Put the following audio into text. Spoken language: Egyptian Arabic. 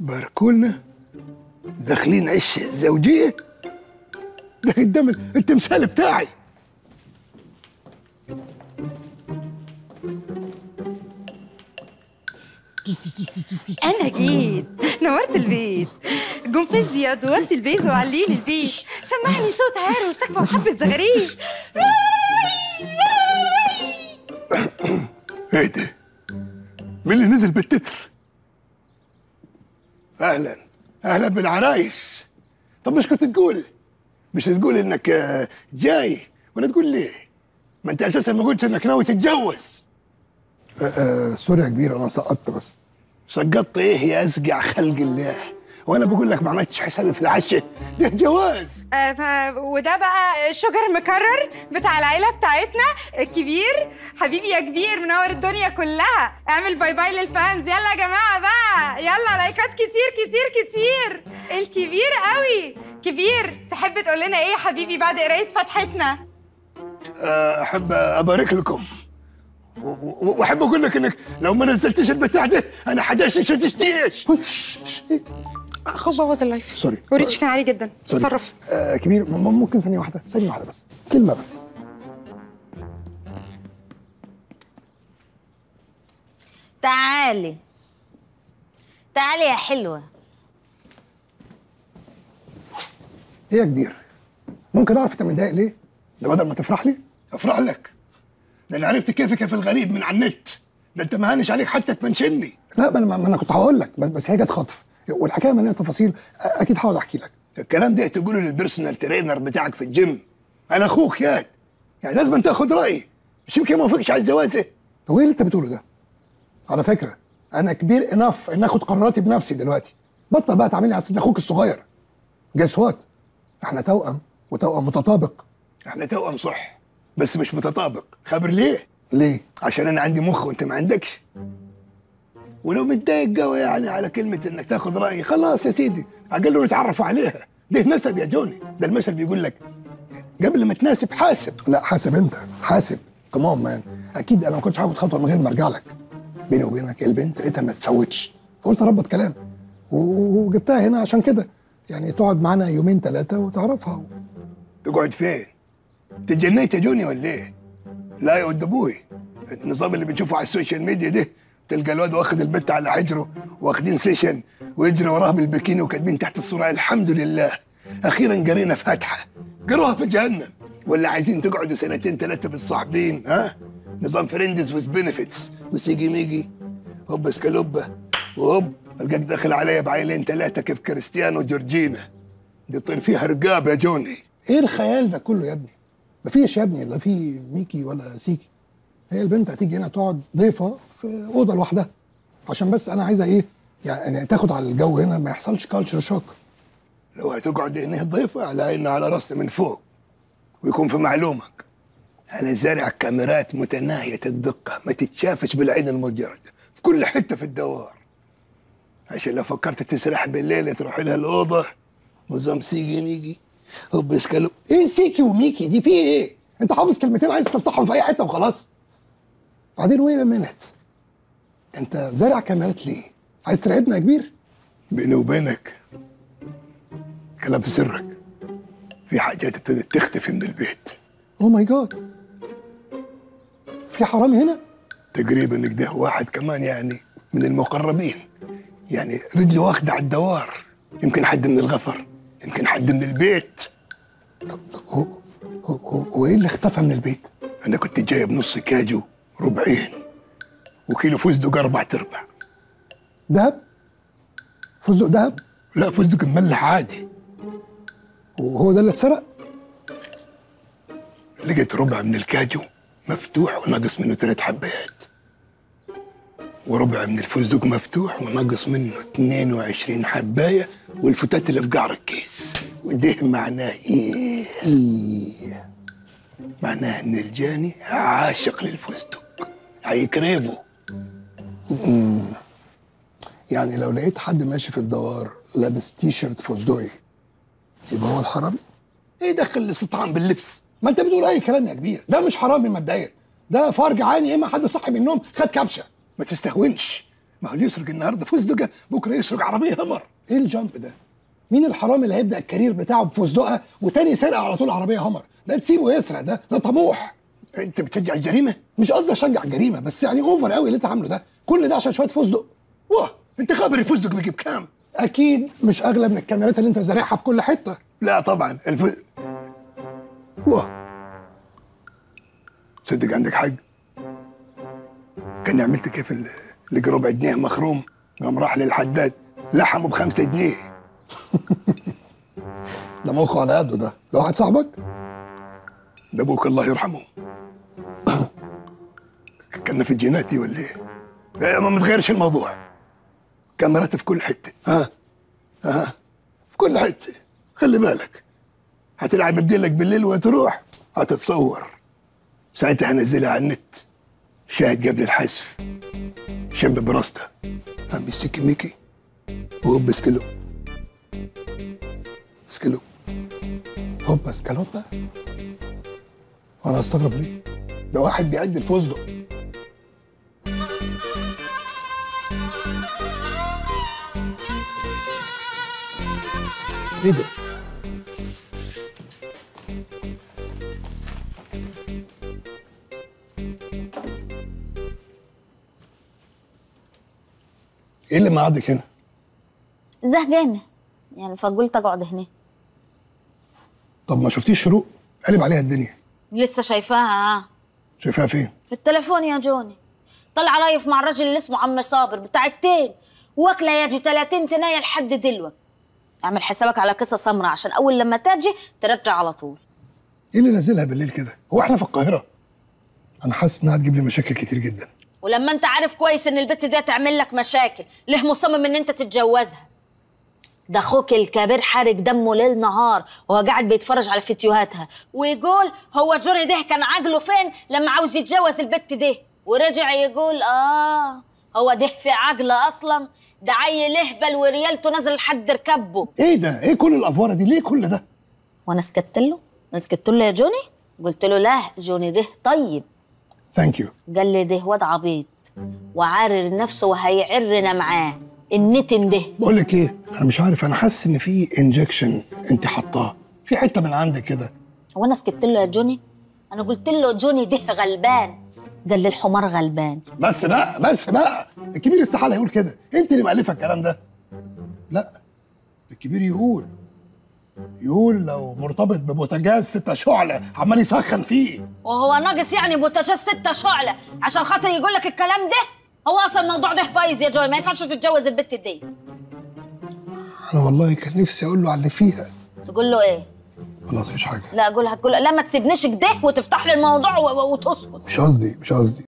باركولنا داخلين عش زوجية ده قدام التمثال بتاعي انا جيت نورت البيت قنفذ دورت البيز وعليلي البيت سمعني صوت عار واستكفى وحبة زغاريد ايه ده مين اللي نزل بالتتر اهلا اهلا بالعرايس طب مش كنت تقول مش تقول انك آه، جاي ولا تقول ليه ما انت اساسا ما قلت انك ناوي تتجوز آه سوري يا كبير انا سقطت بس سقطت ايه يا اسقع خلق الله وانا بقول لك ما عملتش حسابي في العشاء ده جواز آه ف... وده بقى شجر مكرر بتاع العيلة بتاعتنا الكبير حبيبي يا كبير منور الدنيا كلها اعمل باي باي للفانز يلا يا جماعة بقى يلا لايكات كتير كتير كتير الكبير قوي كبير تحب تقول لنا ايه يا حبيبي بعد قراية فتحتنا آه، احب ابارك لكم و- و- واحب اقول لك انك لو ما نزلتش البتاع ده انا حدشتش وتشتيش خد بوظ اللايف سوري. وريتش كان عالي جدا سوري. اتصرف آه كبير م- ممكن ثانيه واحده ثانيه واحده بس كلمه بس تعالي تعالي يا حلوة ايه يا كبير ممكن اعرف انت متضايق ليه ده بدل ما تفرح لي افرح لك ده انا عرفت كيفك في الغريب من على النت ده انت مهانش عليك حتى تمنشني لا ما انا, ما أنا كنت هقول لك بس, بس هي جت خطف والحكايه مليانه تفاصيل أ- اكيد هقعد احكي لك الكلام ده تقوله للبيرسونال ترينر بتاعك في الجيم انا اخوك ياد يعني لازم تاخد رايي مش يمكن ما اوافقش على الجواز ده هو ايه اللي انت بتقوله ده على فكره انا كبير انف ان اخد قراراتي بنفسي دلوقتي بطل بقى تعاملني على سن اخوك الصغير جس وات احنا توأم وتوأم متطابق احنا توأم صح بس مش متطابق خبر ليه ليه عشان انا عندي مخ وانت ما عندكش ولو متضايق قوي يعني على كلمه انك تاخد رايي خلاص يا سيدي اقل نتعرف عليها ده نسب يا جوني ده المثل بيقول لك قبل ما تناسب حاسب لا حاسب انت حاسب كمان مان اكيد انا ما كنتش هاخد خطوه من غير ما ارجع لك بيني وبينك البنت لقيتها ما تفوتش قلت اربط كلام و- وجبتها هنا عشان كده يعني تقعد معانا يومين ثلاثه وتعرفها تقعد فين تجنيت يا جوني ولا ايه لا يا ود ابوي النظام اللي بنشوفه على السوشيال ميديا ده تلقى الواد واخد البت على حجره واخدين سيشن ويجري وراه بالبكيني وكاتبين تحت الصوره الحمد لله اخيرا قرينا فاتحه قروها في جهنم ولا عايزين تقعدوا سنتين ثلاثه بالصاحبين ها نظام فريندز ويز بنفيتس وسيجي ميجي هوب اسكالوبه وهوب القاك داخل عليا بعيلين ثلاثه كيف كريستيانو وجورجينا دي طير فيها رقاب يا جوني ايه الخيال ده كله يا ابني مفيش يا ابني لا في ميكي ولا سيكي هي البنت هتيجي هنا تقعد ضيفه في اوضه لوحدها عشان بس انا عايزه ايه يعني تاخد على الجو هنا ما يحصلش كالتشر شوك لو هتقعد هنا ضيفة على عيننا على راسنا من فوق ويكون في معلومك أنا زارع كاميرات متناهية الدقة ما تتشافش بالعين المجردة في كل حتة في الدوار عشان لو فكرت تسرح بالليل تروح لها الأوضة نظام سيجي ميجي هوب اسكالو ايه سيكي وميكي دي في ايه انت حافظ كلمتين عايز تلطحهم في اي حته وخلاص بعدين وين منت انت زارع كاميرات ليه عايز ترعبنا يا كبير بيني وبينك كلام في سرك في حاجات ابتدت تختفي من البيت اوه ماي جاد في حرامي هنا تقريبا كده واحد كمان يعني من المقربين يعني رجله واخدة على الدوار يمكن حد من الغفر يمكن حد من البيت هو هو هو ايه اللي اختفى من البيت انا كنت جايب نص كاجو ربعين وكيلو فستق اربع ارباع دهب فستق دهب لا فستق مملح عادي وهو ده اللي اتسرق لقيت ربع من الكاجو مفتوح وناقص منه ثلاث حبات وربع من الفستق مفتوح وناقص منه 22 حباية والفتات اللي في قعر الكيس وده معناه ايه؟ إيه؟ معناه ان الجاني عاشق للفستق هيكريفه يعني لو لقيت حد ماشي في الدوار لابس تي شيرت فستقي يبقى هو الحرامي ايه دخل الاستطعام باللبس ما انت بتقول اي كلام يا كبير ده مش حرامي مبدئيا ده فرج عيني يا اما حد صحي من النوم خد كبشه ما تستهونش ما هو اللي يسرق النهارده فستقه بكره يسرق عربيه همر ايه الجامب ده مين الحرامي اللي هيبدا الكارير بتاعه بفستقه وتاني سرقه على طول عربيه همر ده تسيبه يسرق ده ده طموح انت بتشجع الجريمه مش قصدي اشجع الجريمه بس يعني اوفر قوي اللي انت عامله ده كل ده عشان شويه فستق واه انت خابر الفستق بيجيب كام اكيد مش اغلى من الكاميرات اللي انت زارعها في كل حته لا طبعا الف واه صدق عندك حق كان عملت كيف ال- اللي ربع جنيه مخروم قام راح للحداد لحمه بخمسة جنيه ده مخه على قده ده ده واحد صاحبك ده ابوك الله يرحمه كنا في الجينات دي ولا ايه؟ إيه، ما متغيرش الموضوع كاميرات في كل حته ها ها في كل حته خلي بالك هتلعب بديلك بالليل وتروح هتتصور ساعتها هنزلها على النت شاهد قبل الحذف شاب براسته عم يسكي ميكي وهوب سكلو سكلو هوبا سكالوبا وانا استغرب ليه ده واحد بيعد الفستق ايه ده ايه اللي مقعدك هنا؟ زهقانه يعني فقلت اقعد هنا طب ما شفتيش شروق؟ قلب عليها الدنيا لسه شايفاها ها شايفاها فين؟ في التليفون يا جوني طلع رايف مع الراجل اللي اسمه عم صابر بتاع التين واكله يجي 30 تنايه لحد دلوك اعمل حسابك على كيسه سمراء عشان اول لما تجي ترجع على طول ايه اللي نزلها بالليل كده؟ هو احنا في القاهره؟ انا حاسس انها هتجيب لي مشاكل كتير جدا ولما انت عارف كويس ان البت دي تعمل لك مشاكل ليه مصمم ان انت تتجوزها ده اخوك الكبير حارق دمه ليل نهار وهو قاعد بيتفرج على فيديوهاتها ويقول هو جوني ده كان عقله فين لما عاوز يتجوز البت دي ورجع يقول اه هو ده في عقله اصلا ده عيل اهبل وريالته نزل لحد ركبه ايه ده؟ ايه كل الافواره دي؟ ليه كل ده؟ وانا سكت له انا سكت له يا جوني قلت له لا جوني ده طيب ثانك يو قال لي ده واد عبيط وعارر نفسه وهيعرنا معاه النتن ده بقول لك ايه؟ انا مش عارف انا حاسس ان في انجكشن انت حطاه في حته من عندك كده هو انا سكت له يا جوني انا قلت له جوني ده غلبان قال لي الحمار غلبان بس بقى بس بقى الكبير استحاله يقول كده انت اللي مألفه الكلام ده لا الكبير يقول يقول لو مرتبط ببوتاجاز ستة شعلة عمال يسخن فيه وهو ناقص يعني بوتاجاز ستة شعلة عشان خاطر يقول لك الكلام ده هو اصلا الموضوع ده بايظ يا جوني ما ينفعش تتجوز البت دي انا والله كان نفسي اقول له على اللي فيها تقول له ايه خلاص مفيش حاجه لا اقول هتقول لا ما تسيبنيش كده وتفتح لي الموضوع و- و- وتسكت مش قصدي مش قصدي